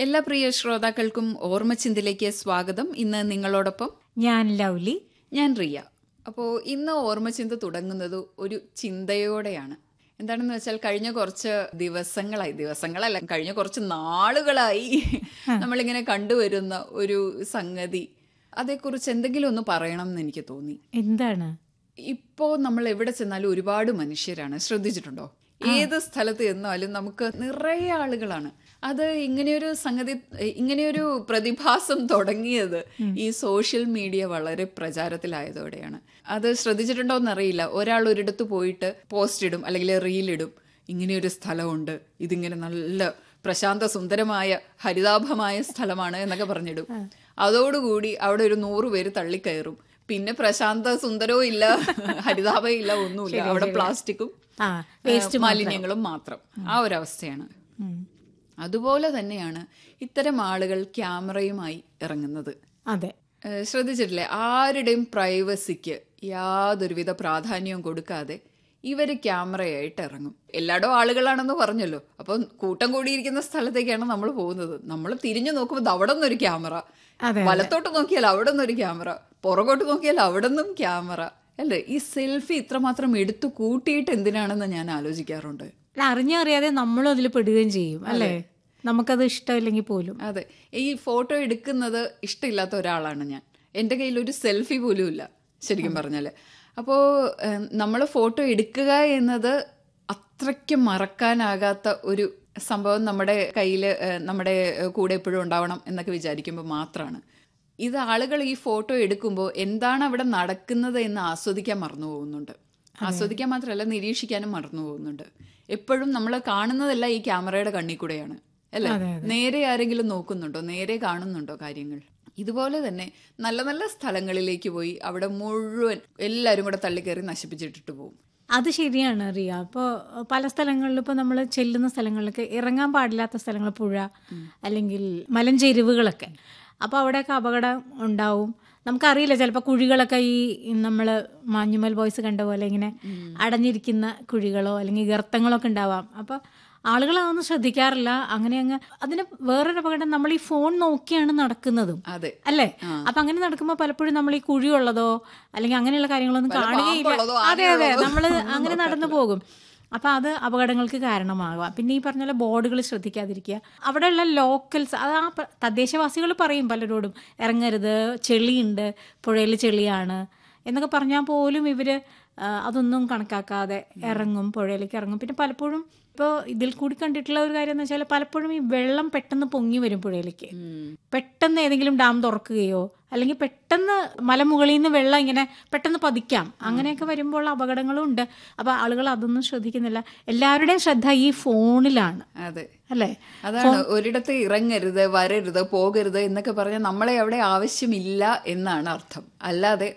എല്ലാ പ്രിയ ശ്രോതാക്കൾക്കും ഓർമ്മച്ചിന്തിലേക്ക് സ്വാഗതം ഇന്ന് നിങ്ങളോടൊപ്പം ഞാൻ ലൗലി ഞാൻ റിയ അപ്പോൾ ഇന്ന് ഓർമ്മച്ചിന്ത തുടങ്ങുന്നത് ഒരു ചിന്തയോടെയാണ് എന്താണെന്ന് വെച്ചാൽ കഴിഞ്ഞ കുറച്ച് ദിവസങ്ങളായി ദിവസങ്ങളല്ല കഴിഞ്ഞ കുറച്ച് നാളുകളായി നമ്മളിങ്ങനെ കണ്ടുവരുന്ന ഒരു സംഗതി അതേക്കുറിച്ച് എന്തെങ്കിലും ഒന്ന് പറയണം എന്ന് എനിക്ക് തോന്നി എന്താണ് ഇപ്പോ നമ്മൾ എവിടെ ചെന്നാലും ഒരുപാട് മനുഷ്യരാണ് ശ്രദ്ധിച്ചിട്ടുണ്ടോ ഏത് സ്ഥലത്ത് ചെന്നാലും നമുക്ക് നിറയെ ആളുകളാണ് അത് ഇങ്ങനെയൊരു സംഗതി ഇങ്ങനെയൊരു പ്രതിഭാസം തുടങ്ങിയത് ഈ സോഷ്യൽ മീഡിയ വളരെ പ്രചാരത്തിലായതോടെയാണ് അത് ശ്രദ്ധിച്ചിട്ടുണ്ടോ എന്നറിയില്ല ഒരാൾ ഒരിടത്ത് പോയിട്ട് പോസ്റ്റ് ഇടും അല്ലെങ്കിൽ റീൽ ഇടും ഇങ്ങനെയൊരു സ്ഥലമുണ്ട് ഇതിങ്ങനെ നല്ല പ്രശാന്ത സുന്ദരമായ ഹരിതാഭമായ സ്ഥലമാണ് എന്നൊക്കെ പറഞ്ഞിടും അതോടുകൂടി അവിടെ ഒരു നൂറ് പേര് തള്ളിക്കയറും പിന്നെ പ്രശാന്ത സുന്ദരവും ഇല്ല ഹരിതാഭയും ഇല്ല ഒന്നുമില്ല അവിടെ പ്ലാസ്റ്റിക്കും ആ വേസ്റ്റ് മാലിന്യങ്ങളും മാത്രം ആ ഒരു അവസ്ഥയാണ് ഉം. അതുപോലെ തന്നെയാണ് ഇത്തരം ആളുകൾ ക്യാമറയുമായി ഇറങ്ങുന്നത് അതെ ഏഹ് ശ്രദ്ധിച്ചിട്ടില്ലേ ആരുടെയും പ്രൈവസിക്ക് യാതൊരുവിധ പ്രാധാന്യവും കൊടുക്കാതെ ഇവര് ക്യാമറയായിട്ട് ഇറങ്ങും എല്ലായിടവും ആളുകളാണെന്ന് പറഞ്ഞല്ലോ അപ്പം കൂട്ടം കൂടിയിരിക്കുന്ന സ്ഥലത്തേക്കാണ് നമ്മൾ പോകുന്നത് നമ്മൾ തിരിഞ്ഞു നോക്കുമ്പോൾ അവിടെ നിന്നൊരു ക്യാമറ അതെ, വലത്തോട്ട് നോക്കിയാൽ അവിടെ നിന്നൊരു ക്യാമറ പുറകോട്ട് നോക്കിയാൽ അവിടെ നിന്നും ക്യാമറ അല്ലേ ഈ സെൽഫി ഇത്രമാത്രം എടുത്തു കൂട്ടിയിട്ട് എന്തിനാണെന്ന് ഞാൻ ആലോചിക്കാറുണ്ട് അല്ല, അറിഞ്ഞറിയാതെ നമ്മളും അതിൽ പെടുകയും ചെയ്യും അല്ലേ നമുക്കത് ഇഷ്ടമില്ലെങ്കിൽ പോലും അതെ ഈ ഫോട്ടോ എടുക്കുന്നത് ഇഷ്ടമില്ലാത്ത ഒരാളാണ് ഞാൻ എൻ്റെ കയ്യിൽ ഒരു സെൽഫി പോലും ഇല്ല ശരിക്കും പറഞ്ഞാൽ അപ്പോൾ നമ്മൾ ഫോട്ടോ എടുക്കുക എന്നത് അത്രയ്ക്ക് മറക്കാനാകാത്ത ഒരു സംഭവം നമ്മുടെ കയ്യിൽ നമ്മുടെ കൂടെ എപ്പോഴും ഉണ്ടാവണം എന്നൊക്കെ വിചാരിക്കുമ്പോൾ മാത്രമാണ് ഇത് ആളുകൾ ഈ ഫോട്ടോ എടുക്കുമ്പോൾ എന്താണ് അവിടെ നടക്കുന്നത് എന്ന് ആസ്വദിക്കാൻ മറന്നു പോകുന്നുണ്ട് ആസ്വദിക്കാൻ മാത്രമല്ല നിരീക്ഷിക്കാനും മറന്നു പോകുന്നുണ്ട് എപ്പോഴും നമ്മൾ കാണുന്നതെല്ലാം ഈ ക്യാമറയുടെ കണ്ണിൽ കൂടെയാണ് അല്ലേ നേരെ ആരെങ്കിലും നോക്കുന്നുണ്ടോ നേരെ കാണുന്നുണ്ടോ കാര്യങ്ങൾ ഇതുപോലെ തന്നെ നല്ല നല്ല സ്ഥലങ്ങളിലേക്ക് പോയി അവിടെ മുഴുവൻ എല്ലാവരും കൂടെ തള്ളിക്കയറി നശിപ്പിച്ചിട്ടിട്ട് പോകും അത് ശരിയാണ് റിയ ഇപ്പോൾ പല സ്ഥലങ്ങളിലും ഇപ്പോൾ നമ്മൾ ചെല്ലുന്ന സ്ഥലങ്ങളിലൊക്കെ ഇറങ്ങാൻ പാടില്ലാത്ത സ്ഥലങ്ങൾ പുഴ അല്ലെങ്കിൽ മലഞ്ചെരിവുകളൊക്കെ അപ്പോൾ അവിടെയൊക്കെ അപകടം ഉണ്ടാവും നമുക്കറിയില്ല ചിലപ്പോൾ കുഴികളൊക്കെ ഈ നമ്മൾ മാഞ്ഞുമൽ ബോയ്സ് കണ്ട പോലെ ഇങ്ങനെ അടഞ്ഞിരിക്കുന്ന കുഴികളോ അല്ലെങ്കിൽ ഗർത്തങ്ങളോ ഒക്കെ ഉണ്ടാവാം അപ്പോൾ ആളുകൾ അതൊന്നും ശ്രദ്ധിക്കാറില്ല അങ്ങനെ അങ്ങ് അതിന് വേറൊരു അപകടം നമ്മൾ ഈ ഫോൺ നോക്കിയാണ് നടക്കുന്നതും അതെ അല്ലേ അപ്പൊ അങ്ങനെ നടക്കുമ്പോൾ പലപ്പോഴും നമ്മൾ ഈ കുഴിയുള്ളതോ അല്ലെങ്കിൽ അങ്ങനെയുള്ള കാര്യങ്ങളൊന്നും കാണുകയില്ല പാമ്പുള്ളതോ, അതെ അതെ നമ്മൾ അങ്ങനെ നടന്നു പോകും അപ്പൊ അത് അപകടങ്ങൾക്ക് കാരണമാകാം പിന്നെ ഈ പറഞ്ഞ പോലെ ബോർഡുകൾ ശ്രദ്ധിക്കാതിരിക്കുക അവിടെയുള്ള ലോക്കൽസ് അത് ആ പ- തദ്ദേശവാസികൾ പറയും പലരോടും ഇറങ്ങരുത് ചെളിയുണ്ട് പുഴയിൽ ചെളിയാണ് എന്നൊക്കെ പറഞ്ഞാൽ പോലും ഇവര് ആ, അതൊന്നും കണക്കാക്കാതെ ഇറങ്ങും പുഴയിലേക്ക് ഇറങ്ങും പിന്നെ പലപ്പോഴും ഇപ്പോൾ ഇതിൽ കൂടി കണ്ടിട്ടുള്ള ഒരു കാര്യം എന്ന് വെച്ചാൽ പലപ്പോഴും ഈ വെള്ളം പെട്ടെന്ന് പൊങ്ങി വരും പുഴയിലേക്ക് പെട്ടെന്ന് ഏതെങ്കിലും ഡാം തുറക്കുകയോ അല്ലെങ്കിൽ പെട്ടെന്ന് മലമുകളിൽ നിന്ന് വെള്ളം ഇങ്ങനെ പെട്ടെന്ന് പതിക്കാം അങ്ങനെയൊക്കെ വരുമ്പോൾ അപകടങ്ങളും ഉണ്ട് അപ്പോൾ ആളുകൾ അതൊന്നും ശ്രദ്ധിക്കുന്നില്ല എല്ലാവരുടെയും ശ്രദ്ധ ഈ ഫോണിലാണ് അതെ അല്ലേ അതാണ് ഒരിടത്ത് ഇറങ്ങരുത് വരരുത് പോകരുത് എന്നൊക്കെ പറഞ്ഞാൽ നമ്മളെ അവിടെ ആവശ്യമില്ല എന്നാണ് അർത്ഥം അല്ലാതെ